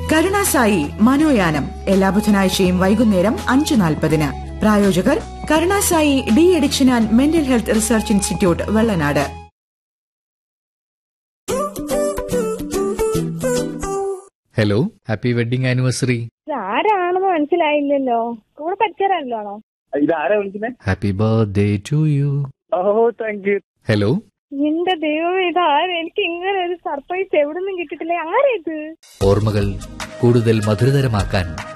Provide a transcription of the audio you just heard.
കരുണാസായി മനോയാനം എല്ലാ ബുധനാഴ്ചയും വൈകുന്നേരം അഞ്ചു നാൽപ്പതിന് പ്രായോജകർ Karunasai de addiction and mental health research institute Vellanad hello happy wedding anniversary ആരാണെന്ന് മനസ്സിലായില്ലല്ലോ കൂടെ പഠിച്ചവരാണല്ലോ ഇതാരാ വിളിക്കുന്നത് happy birthday to you oh thank you hello എന്റെ ദൈവം ഇതാരും എനിക്ക് ഇങ്ങനെ ഒരു സർപ്രൈസ് എവിടെ നിന്നും കിട്ടിയിട്ടില്ല ആരാ ഇത് ഓർമ്മകൾ കൂടുതൽ മധുരതരമാക്കാൻ